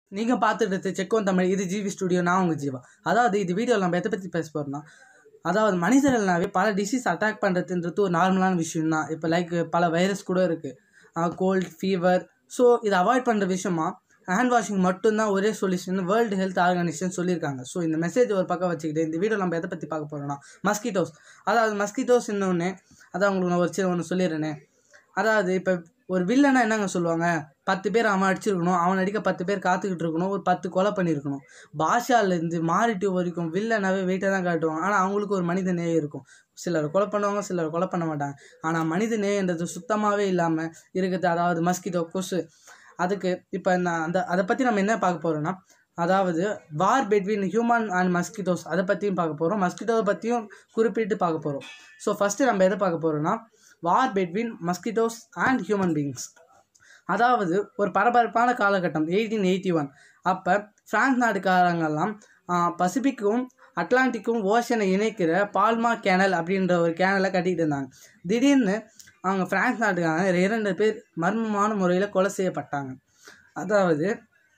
நீங்கள் பார்த்துட்டு செக்கோன் தமிழ் இது ஜிவி ஸ்டுடியோ நான் உங்கள் ஜீவா அதாவது இது வீடியோவில் நம்ம எதை பற்றி பேச போகிறோம்னா அதாவது மனிதர்கள்னாவே பல டிசீஸ் அட்டாக் பண்ணுறதுன்றது ஒரு நார்மலான விஷயம் தான் இப்போ லைக் பல வைரஸ் கூட இருக்குது கோல்ட் ஃபீவர் ஸோ இதை அவாய்ட் பண்ணுற விஷயமா ஹேண்ட் வாஷிங் மட்டும்தான் ஒரே சொல்யூஷன் வேர்ல்டு ஹெல்த் ஆர்கனைசேஷன் சொல்லியிருக்காங்க ஸோ இந்த மெசேஜ் ஒரு பக்கம் வச்சுக்கிட்டு இந்த வீடியோ நம்ம எதை பற்றி பார்க்க போகிறோம்னா மஸ்கிட்டோஸ் அதாவது மஸ்கிட்டோஸ் இன்னொன்று அதான் உங்களுக்கு நான் ஒரு சில ஒன்று சொல்லிடுறேனே அதாவது இப்போ ஒரு வில்லனா என்னங்க சொல்லுவாங்க பத்து பேர் அவன் அடிச்சிருக்கணும் அவன் அடிக்க பத்து பேர் காத்துக்கிட்டு இருக்கணும் ஒரு பத்து கொலை பண்ணியிருக்கணும் பாஷாலேருந்து மாறிட்டு வரைக்கும் வில்லனாவே வெயிட்டாக தான் காட்டுவாங்க ஆனால் அவங்களுக்கு ஒரு மனித நேயம் இருக்கும் சிலர் கொலை பண்ணுவாங்க சிலர் கொலை பண்ண மாட்டாங்க ஆனால் மனித நேயன்றது சுத்தமாகவே இல்லாமல் இருக்குது அதாவது மஸ்கிட்டோ கொசு அதுக்கு இப்போ நான் அந்த அதை பற்றி நம்ம என்ன பார்க்க போகிறோம்னா அதாவது war between human and mosquitoes அதை பற்றியும் பார்க்க போகிறோம் மஸ்கிட்டோவை பற்றியும் குறிப்பிட்டு பார்க்க போகிறோம் ஸோ ஃபஸ்ட்டு நம்ம எதை பார்க்க போகிறோம்னா war between mosquitoes and human beings அதாவது ஒரு பரபரப்பான காலகட்டம் எயிட்டீன் எயிட்டி ஒன் அப்போ ஃப்ரான்ஸ் நாட்டுக்காரங்கெல்லாம் பசிபிக்கும் அட்லாண்டிக்கும் ஓஷனை இணைக்கிற பால்மா கேனல் அப்படின்ற ஒரு கேனலை கட்டிகிட்டு இருந்தாங்க திடீர்னு அவங்க ஃப்ரான்ஸ் நாட்டுக்காரங்க இரண்டு பேர் மர்மமான முறையில் கொலை செய்யப்பட்டாங்க அதாவது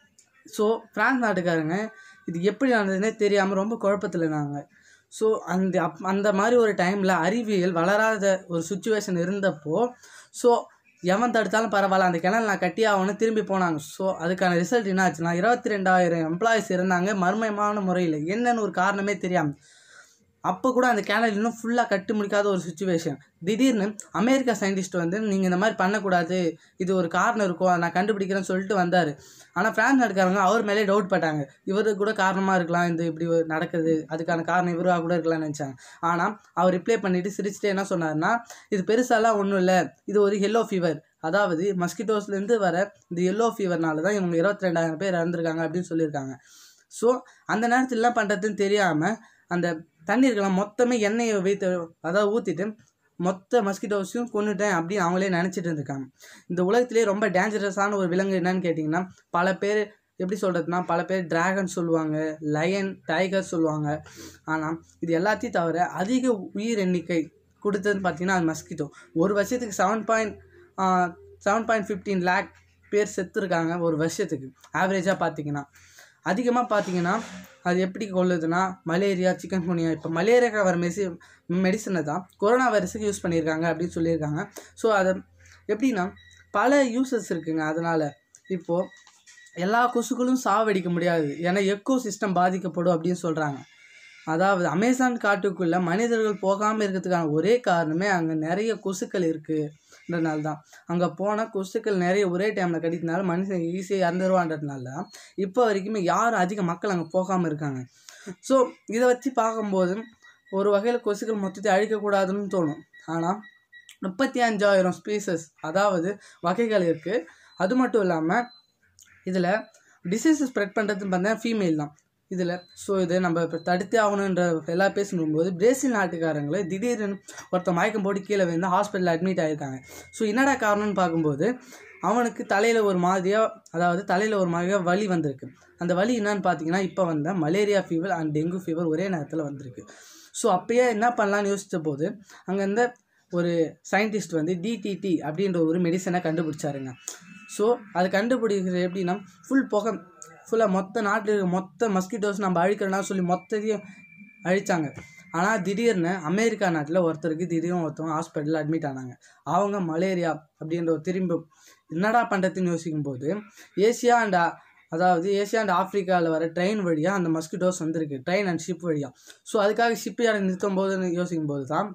ஸோ ஃப்ரான்ஸ் நாட்டுக்காரங்க இது எப்படி நடந்ததுன்னே தெரியாமல் ரொம்ப குழப்பத்தில் இருந்தாங்க ஸோ அந்த அப் அந்த மாதிரி ஒரு டைமில் அறிவியல் வளராத ஒரு சுச்சுவேஷன் இருந்தப்போ ஸோ எவன் தடுத்தாலும் பரவாயில்ல அந்த கிணல் நான் கட்டி ஆகணும் திரும்பி போனாங்க ஸோ அதுக்கான ரிசல்ட் என்ன ஆச்சுன்னா இருபத்தி ரெண்டாயிரம் எம்ப்ளாயிஸ் இருந்தாங்க மர்மமான முறையில் என்னன்னு ஒரு காரணமே தெரியாமல் அப்போ கூட அந்த கேனல் இன்னும் ஃபுல்லாக கட்டி முடிக்காத ஒரு சுச்சுவேஷன் திடீர்னு அமெரிக்கா சயின்டிஸ்ட் வந்து நீங்கள் இந்த மாதிரி பண்ணக்கூடாது இது ஒரு காரணம் இருக்கும் அதை நான் கண்டுபிடிக்கிறேன்னு சொல்லிட்டு வந்தார் ஆனால் ஃப்ரான்ஸ் நாட்டுக்காரங்க அவர் மேலே டவுட் பட்டாங்க இவரு கூட காரணமாக இருக்கலாம் இந்த இப்படி ஒரு நடக்குது அதுக்கான காரணம் இவராக கூட இருக்கலாம்னு நினச்சாங்க ஆனால் அவர் ரிப்ளை பண்ணிவிட்டு சிரிச்சுட்டு என்ன சொன்னார்னா இது பெருசாலாம் ஒன்றும் இல்லை இது ஒரு எல்லோ ஃபீவர் அதாவது மஸ்கிட்டோஸ்லேருந்து வர இந்த எல்லோ ஃபீவர்னால தான் இவங்க இருபத்தி ரெண்டாயிரம் பேர் இறந்துருக்காங்க அப்படின்னு சொல்லியிருக்காங்க ஸோ அந்த நேரத்தில் என்ன பண்ணுறதுன்னு தெரியாமல் அந்த தண்ணீருக்கெல்லாம் மொத்தமே எண்ணெயை வைத்து அதாவது ஊற்றிட்டு மொத்த மஸ்கிட்டோஸையும் கொண்டுட்டேன் அப்படின்னு அவங்களே நினச்சிட்டு இருந்திருக்காங்க இந்த உலகத்திலே ரொம்ப டேஞ்சரஸான ஒரு விலங்கு என்னன்னு கேட்டிங்கன்னா பல பேர் எப்படி சொல்கிறதுனா பல பேர் டிராகன் சொல்லுவாங்க லயன் டைகர் சொல்லுவாங்க ஆனால் இது எல்லாத்தையும் தவிர அதிக உயிர் எண்ணிக்கை கொடுத்ததுன்னு பார்த்தீங்கன்னா அது மஸ்கிட்டோ ஒரு வருஷத்துக்கு seven point seven point fifteen lakh பேர் செத்துருக்காங்க ஒரு வருஷத்துக்கு ஆவரேஜாக பார்த்தீங்கன்னா அதிகமாக பார்த்தீங்கன்னா அது எப்படி கொள்ளுதுன்னா மலேரியா சிக்கன் குனியா இப்போ மலேரியாக்கு வர மெசி மெடிசனை தான் கொரோனா வைரஸுக்கு யூஸ் பண்ணியிருக்காங்க அப்படின்னு சொல்லியிருக்காங்க ஸோ அதை எப்படின்னா பல யூசஸ் இருக்குங்க அதனால் இப்போது எல்லா கொசுக்களும் சாவடிக்க முடியாது ஏன்னா எக்கோ சிஸ்டம் பாதிக்கப்படும் அப்படின்னு சொல்கிறாங்க அதாவது அமேசான் காட்டுக்குள்ளே மனிதர்கள் போகாமல் இருக்கிறதுக்கான ஒரே காரணமே அங்கே நிறைய கொசுக்கள் இருக்குன்றனால தான் அங்கே போனால் கொசுக்கள் நிறைய ஒரே டைமில் கடித்தனால மனுஷன் ஈஸியாக இறந்துருவான்றதுனால தான் இப்போ வரைக்குமே யாரும் அதிக மக்கள் அங்கே போகாமல் இருக்காங்க ஸோ இதை வச்சு பார்க்கும்போது ஒரு வகையில் கொசுக்கள் மொத்தத்தை அழிக்கக்கூடாதுன்னு தோணும் ஆனால் முப்பத்தி அஞ்சாயிரம் ஸ்பீசஸ் அதாவது வகைகள் இருக்குது அது மட்டும் இல்லாமல் இதில் டிசீஸ் ஸ்ப்ரெட் பண்ணுறதுன்னு பார்த்தா ஃபீமேல் தான் இதில் ஸோ இது நம்ம இப்போ தடுத்தே ஆகணுன்ற எல்லாம் பேசணும்போது பிரேசில் நாட்டுக்காரங்களை திடீர்னு ஒருத்தர் மயக்கம் போட்டு கீழே வந்து ஹாஸ்பிட்டலில் அட்மிட் ஆகியிருக்காங்க ஸோ என்னடா காரணம்னு பார்க்கும்போது அவனுக்கு தலையில் ஒரு மாதிரியாக அதாவது தலையில் ஒரு மாதிரியாக வலி வந்திருக்கு அந்த வலி என்னன்னு பார்த்தீங்கன்னா இப்போ வந்த malaria fever and dengue fever ஒரே நேரத்தில் வந்திருக்கு ஸோ அப்பயே என்ன பண்ணலான்னு யோசித்த போது அங்கே இருந்த ஒரு சயின்டிஸ்ட் வந்து டிடிடி அப்படின்ற ஒரு மெடிசனை கண்டுபிடிச்சாருங்க ஸோ அது கண்டுபிடிக்கிறது எப்படின்னா ஃபுல் புகை ஃபுல்லாக மொத்த நாட்டில் இருக்க மொத்த மஸ்கிட்டோஸ் நம்ம அழிக்கிறோன்னா சொல்லி மொத்தத்தையும் அழித்தாங்க ஆனால் திடீர்னு அமெரிக்கா நாட்டில் ஒருத்தருக்கு திடீர்னு ஒருத்தவங்க ஹாஸ்பிட்டலில் அட்மிட் ஆனாங்க அவங்க மலேரியா அப்படின்ற ஒரு திரும்ப என்னடா பண்ணுறதுன்னு யோசிக்கும் போது ஏசியா அண்ட் அதாவது ஏசியா அண்ட் ஆஃப்ரிக்காவில் வர ட்ரெயின் வழியாக அந்த மஸ்கிட்டோஸ் வந்திருக்கு ட்ரெயின் அண்ட் ஷிப் வழியாக ஸோ அதுக்காக ஷிப் யாரை நிறுத்தும் போதுன்னு யோசிக்கும் போது தான்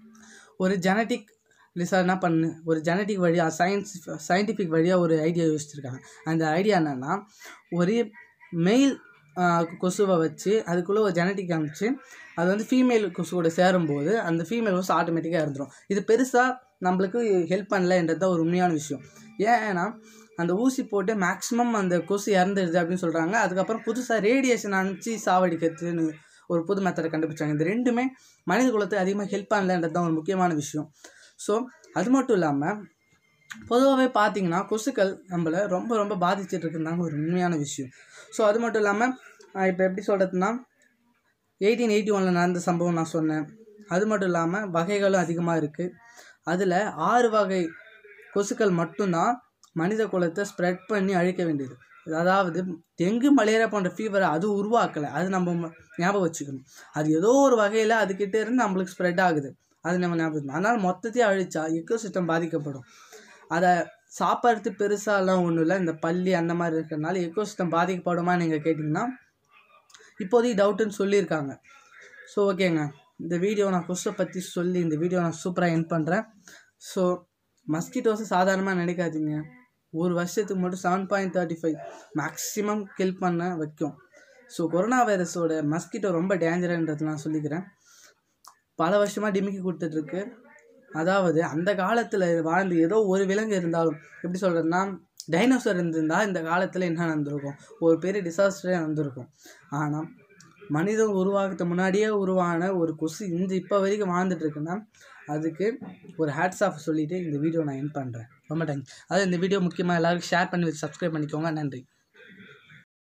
ஒரு ஜெனட்டிக் ரிசர்ச் என்ன பண்ணு ஒரு ஜெனட்டிக் வழியாக சயின்ஸ் சயின்டிஃபிக் வழியாக ஒரு ஐடியா யோசிச்சிருக்காங்க அந்த ஐடியா என்னென்னா ஒரு மெயில் கொசுவை வச்சு அதுக்குள்ளே ஒரு ஜெனட்டிக் அமைச்சு அது வந்து ஃபீமேல் கொசுவோட சேரும்போது அந்த ஃபீமேல் கொசு ஆட்டோமேட்டிக்காக இருந்துடும் இது பெருசாக நம்மளுக்கு ஹெல்ப் பண்ணலன்றது தான் ஒரு உண்மையான விஷயம் ஏன்னா அந்த ஊசி போட்டு மேக்ஸிமம் அந்த கொசு இறந்துடுது அப்படின்னு சொல்கிறாங்க அதுக்கப்புறம் புதுசாக ரேடியேஷன் அனுப்பிச்சு சாவடிக்கிறதுன்னு ஒரு புது மெத்தடை கண்டுபிடிச்சாங்க இந்த ரெண்டுமே மனித குலத்துக்கு அதிகமாக ஹெல்ப் பண்ணலன்றது தான் ஒரு முக்கியமான விஷயம் ஸோ அது மட்டும் இல்லாமல் பொதுவாகவே பார்த்தீங்கன்னா கொசுக்கள் நம்மளை ரொம்ப ரொம்ப பாதிச்சுட்டு இருக்குதாங்க ஒரு உண்மையான விஷயம் ஸோ அது மட்டும் இல்லாமல் இப்போ எப்படி சொல்கிறதுனா எயிட்டீன் எயிட்டி ஒனில் நடந்த சம்பவம் நான் சொன்னேன் அது மட்டும் இல்லாமல் வகைகளும் அதிகமாக இருக்குது அதில் ஆறு வகை கொசுக்கள் மட்டும்தான் மனித குலத்தை ஸ்ப்ரெட் பண்ணி அழிக்க வேண்டியது அதாவது டெங்கு மலேரியா போன்ற ஃபீவர் அது உருவாக்கலை அது நம்ம ம- ஞாபகம் வச்சுக்கணும் அது ஏதோ ஒரு வகையில் அதுக்கிட்ட இருந்து நம்மளுக்கு ஸ்ப்ரெட் ஆகுது அது நம்ம ஞாபகம் வச்சுக்கணும். அதனால் மொத்தத்தையும் அழிச்சா எக்கோ சிஸ்டம் பாதிக்கப்படும் அதை சாப்பிட்றது பெருசாலாம் ஒன்றும் இல்லை இந்த பள்ளி அந்த மாதிரி இருக்கிறதுனால எக்கோ சிஸ்டம் பாதிக்கப்படுமா நீங்கள் கேட்டிங்கன்னா இப்போதைக்கு டவுட்டுன்னு சொல்லியிருக்காங்க ஸோ ஓகேங்க இந்த வீடியோ நான் கொசை பற்றி சொல்லி இந்த வீடியோ நான் சூப்பராக என் பண்ணுறேன் ஸோ மஸ்கிட்டோஸை சாதாரணமாக நினைக்காதீங்க ஒரு வருஷத்துக்கு மட்டும் seven point thirty five maximum kill பண்ண வைக்கும் ஸோ கொரோனா வைரஸோட மஸ்கிட்டோ ரொம்ப டேஞ்சரன்றது நான் சொல்லிக்கிறேன் பல வருஷமாக டிமிக்கி கொடுத்துட்ருக்கு அதாவது அந்த காலத்தில் வாழ்ந்து ஏதோ ஒரு விலங்கு இருந்தாலும் எப்படி சொல்கிறதுனா டைனோசர் இருந்திருந்தால் இந்த காலத்தில் என்ன நடந்திருக்கும் ஒரு பெரிய டிசாஸ்டரே நடந்திருக்கும் ஆனால் மனிதன் உருவாகிறதுக்கு முன்னாடியே உருவான ஒரு கொசு இந்த இப்போ வரைக்கும் வாழ்ந்துட்டு இருக்குன்னா அதுக்கு ஒரு ஹேட்ஸ் ஆஃப் சொல்லிட்டு இந்த வீடியோ நான் என் பண்ணுறேன் ரொம்ப தேங்க்ஸ் அதாவது இந்த வீடியோ முக்கியமாக எல்லாருக்கும் ஷேர் பண்ணி சப்ஸ்கிரைப் பண்ணிக்கோங்க நன்றி